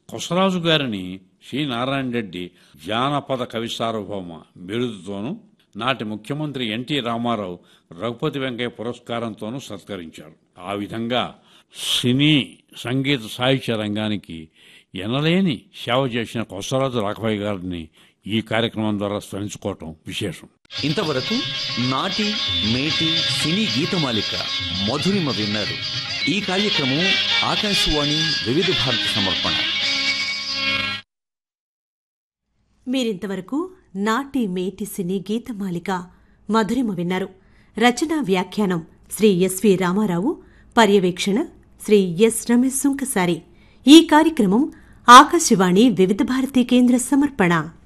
కొసరాజు గారిని శ్రీ నారాయణ రెడ్డి జానపద కవి సార్వభౌమ బిరుదుతోనూ నాటి ముఖ్యమంత్రి ఎన్టీ రామారావు రఘుపతి వెంకయ్య పురస్కారంతోనూ సత్కరించారు ఆ విధంగా సినీ సంగీత సాహిత్య రంగానికి ఎనలేని సేవ చేసిన కొసరాజు రాఘవయ్య గారిని ఈ కార్యక్రమం ద్వారా స్మరించుకోవటం విశేషం ఇంతవరకు నాటి మేటి సినీ గీతమాలిక మధురిమ విన్నారు ఈ కార్యక్రమం ఆకాశవాణి వివిధ భారతి సమర్పణ మీరింతవరకు నాటి మేటి సినీ గీతమాలిక మధురిమ విన్నారు రచనా వ్యాఖ్యానం శ్రీ ఎస్వి రామారావు పర్యవేక్షణ శ్రీ ఎస్ రమేష్ సుంకసారి ఈ కార్యక్రమం ఆకాశవాణి వివిధ భారతి కేంద్ర సమర్పణ